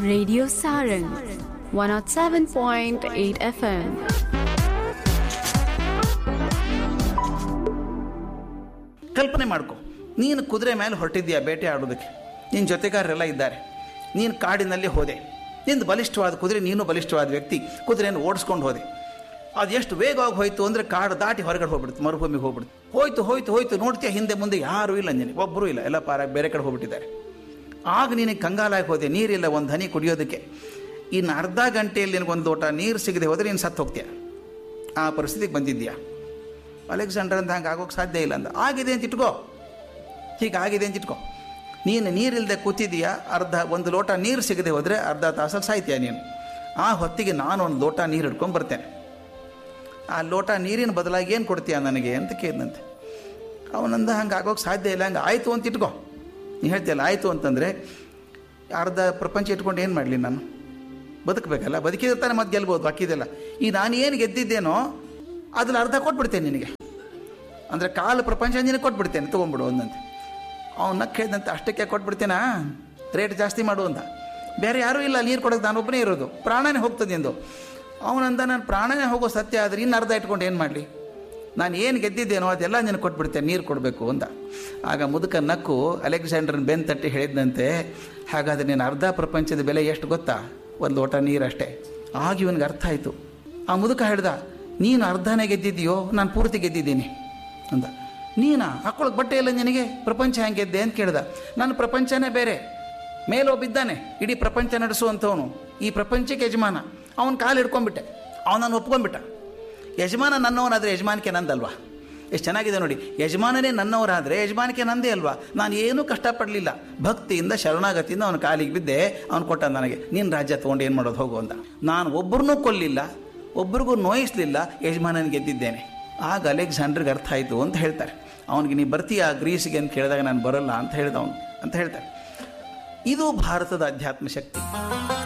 Radio Sarang 107.8 FM. ಕಲ್ಪನೆ ಮಾಡ್ಕೊ ನೀನು ಕುದುರೆ ಮೇಲೆ ಹೊರಟಿದ್ದೀಯಾ ಬೇಟೆ ಆಡೋದಕ್ಕೆ ನಿನ್ನ ಜೊತೆಗಾರರೆಲ್ಲ ಇದ್ದಾರೆ ನೀನು ಕಾಡಿನಲ್ಲಿ ಹೋದೆ ನಿಂದು ಬಲಿಷ್ಠವಾದ ಕುದುರೆ ನೀನು ಬಲಿಷ್ಠವಾದ ವ್ಯಕ್ತಿ ಕುದುರೆಯನ್ನು ಓಡಿಸ್ಕೊಂಡು ಹೋದೆ ಅದು ಎಷ್ಟು ವೇಗವಾಗಿ ಹೋಯ್ತು ಅಂದರೆ ಕಾಡು ದಾಟಿ ಹೊರಗಡೆ ಹೋಗ್ಬಿಡ್ತು ಮರುಭೂಮಿಗೆ ಹೋಗ್ಬಿಡ್ತು ಹೋಯ್ತು ಹೋಯ್ತು ಹೋಯ್ತು ನೋಡ್ತೀಯ ಹಿಂದೆ ಮುಂದೆ ಯಾರೂ ಇಲ್ಲ ನಿನಗೆ ಒಬ್ಬರೂ ಇಲ್ಲ ಎಲ್ಲ ಪಾರ ಬೇರೆ ಕಡೆ ಹೋಗ್ಬಿಟ್ಟಿದ್ದಾರೆ ಆಗ ನಿನಗೆ ಕಂಗಾಲಾಗಿ ಹೋದೆ ನೀರಿಲ್ಲ ಒಂದು ಹನಿ ಕುಡಿಯೋದಕ್ಕೆ ಇನ್ನು ಅರ್ಧ ಗಂಟೆಯಲ್ಲಿ ನಿನಗೊಂದು ಲೋಟ ನೀರು ಸಿಗದೆ ಹೋದರೆ ನೀನು ಸತ್ತು ಹೋಗ್ತೀಯ ಆ ಪರಿಸ್ಥಿತಿಗೆ ಬಂದಿದ್ದೀಯಾ ಅಲೆಕ್ಸಾಂಡರ್ ಅಂತ ಹಂಗೆ ಆಗೋಕ್ಕೆ ಸಾಧ್ಯ ಇಲ್ಲ ಅಂದ ಆಗಿದೆ ಅಂತ ಇಟ್ಕೋ ಹೀಗಾಗಿದೆ ಅಂತ ಇಟ್ಕೋ ನೀನು ನೀರಿಲ್ಲದೆ ಕೂತಿದೀಯಾ ಅರ್ಧ ಒಂದು ಲೋಟ ನೀರು ಸಿಗದೆ ಹೋದರೆ ಅರ್ಧ ತಾಸಲ್ಲಿ ಸಾಯ್ತೀಯ ನೀನು ಆ ಹೊತ್ತಿಗೆ ನಾನು ಒಂದು ಲೋಟ ನೀರು ಹಿಡ್ಕೊಂಡು ಬರ್ತೇನೆ ಆ ಲೋಟ ನೀರಿನ ಬದಲಾಗಿ ಏನು ಕೊಡ್ತೀಯ ನನಗೆ ಅಂತ ಕೇಳಿದಂತೆ ಅವನಂದ ಹಂಗೆ ಆಗೋಕ್ಕೆ ಸಾಧ್ಯ ಇಲ್ಲ ಹಂಗೆ ಆಯಿತು ಅಂತ ಇಟ್ಕೋ ನೀ ಹೇಳ್ತೀಯಲ್ಲ ಆಯಿತು ಅಂತಂದರೆ ಅರ್ಧ ಪ್ರಪಂಚ ಇಟ್ಕೊಂಡು ಏನು ಮಾಡಲಿ ನಾನು ಬದುಕಬೇಕಲ್ಲ ಬದುಕಿದ್ರೆ ತಾನೇ ಮತ್ತೆ ಗೆಲ್ಬೋದು ಬಾಕಿದೆಲ್ಲ ಈ ನಾನು ಏನು ಗೆದ್ದಿದ್ದೇನೋ ಅದ್ರಲ್ಲಿ ಅರ್ಧ ಕೊಟ್ಬಿಡ್ತೇನೆ ನಿನಗೆ ಅಂದರೆ ಕಾಲು ಪ್ರಪಂಚ ನಿನಗೆ ಕೊಟ್ಬಿಡ್ತೇನೆ ತೊಗೊಂಬಿಡು ಒಂದಂತೆ ಅವನ್ನ ಕೇಳಿದಂತೆ ಅಷ್ಟಕ್ಕೆ ಕೊಟ್ಬಿಡ್ತೇನಾ ರೇಟ್ ಜಾಸ್ತಿ ಮಾಡು ಅಂತ ಬೇರೆ ಯಾರೂ ಇಲ್ಲ ನೀರು ಕೊಡೋಕೆ ನಾನೊಬ್ಬನೇ ಇರೋದು ಪ್ರಾಣನೇ ಹೋಗ್ತದೆ ಎಂದು ಅವನಂದ ನಾನು ಪ್ರಾಣನೇ ಹೋಗೋ ಸತ್ಯ ಆದರೆ ಇನ್ನು ಅರ್ಧ ಇಟ್ಕೊಂಡು ಏನು ಮಾಡಲಿ ನಾನು ಏನು ಗೆದ್ದಿದ್ದೇನೋ ಅದೆಲ್ಲ ನಿನಗೆ ಕೊಟ್ಬಿಡ್ತೇನೆ ನೀರು ಕೊಡಬೇಕು ಅಂತ ಆಗ ಮುದುಕ ನಕ್ಕು ಅಲೆಕ್ಸಾಂಡರ್ನ ಬೆನ್ ತಟ್ಟಿ ಹೇಳಿದಂತೆ ಹಾಗಾದರೆ ನೀನು ಅರ್ಧ ಪ್ರಪಂಚದ ಬೆಲೆ ಎಷ್ಟು ಗೊತ್ತಾ ಒಂದು ಲೋಟ ನೀರಷ್ಟೇ ಆಗ ಇವನಿಗೆ ಅರ್ಥ ಆಯಿತು ಆ ಮುದುಕ ಹೇಳ್ದ ನೀನು ಅರ್ಧನೇ ಗೆದ್ದಿದ್ದೀಯೋ ನಾನು ಪೂರ್ತಿ ಗೆದ್ದಿದ್ದೀನಿ ಅಂದ ನೀನಾ ಹಾಕೊಳಕ್ಕೆ ಬಟ್ಟೆ ಇಲ್ಲ ನಿನಗೆ ಪ್ರಪಂಚ ಹೆಂಗೆ ಗೆದ್ದೆ ಅಂತ ಕೇಳ್ದ ನನ್ನ ಪ್ರಪಂಚನೇ ಬೇರೆ ಮೇಲೊಬ್ಬಿದ್ದಾನೆ ಇಡೀ ಪ್ರಪಂಚ ನಡೆಸುವಂಥವನು ಈ ಪ್ರಪಂಚಕ್ಕೆ ಯಜಮಾನ ಅವನ ಕಾಲು ಹಿಡ್ಕೊಂಡ್ಬಿಟ್ಟೆ ಅವನನ್ನು ಒಪ್ಕೊಂಡ್ಬಿಟ್ಟ ಯಜಮಾನ ನನ್ನವನಾದರೆ ಯಜಮಾನಿಕೆ ನಂದಲ್ವಾ ಎಷ್ಟು ಚೆನ್ನಾಗಿದೆ ನೋಡಿ ಯಜಮಾನನೇ ನನ್ನವರಾದರೆ ಯಜಮಾನಿಕೆ ನಂದೇ ಅಲ್ವಾ ನಾನು ಏನೂ ಕಷ್ಟಪಡಲಿಲ್ಲ ಭಕ್ತಿಯಿಂದ ಶರಣಾಗತಿಯಿಂದ ಅವನ ಕಾಲಿಗೆ ಬಿದ್ದೆ ಅವನು ಕೊಟ್ಟ ನನಗೆ ನೀನು ರಾಜ್ಯ ತೊಗೊಂಡು ಏನು ಮಾಡೋದು ಹೋಗು ಅಂತ ನಾನು ಒಬ್ಬರನ್ನೂ ಕೊಲ್ಲಿಲ್ಲ ಒಬ್ರಿಗೂ ನೋಯಿಸಲಿಲ್ಲ ಯಜಮಾನನ ಗೆದ್ದಿದ್ದೇನೆ ಆಗ ಅಲೆಕ್ಸಾಂಡ್ರಿಗೆ ಅರ್ಥ ಆಯಿತು ಅಂತ ಹೇಳ್ತಾರೆ ಅವನಿಗೆ ನೀ ಬರ್ತೀಯಾ ಗ್ರೀಸ್ಗೆ ಅಂತ ಕೇಳಿದಾಗ ನಾನು ಬರಲ್ಲ ಅಂತ ಹೇಳ್ದ ಅವನು ಅಂತ ಹೇಳ್ತಾರೆ ಇದು ಭಾರತದ ಅಧ್ಯಾತ್ಮ ಶಕ್ತಿ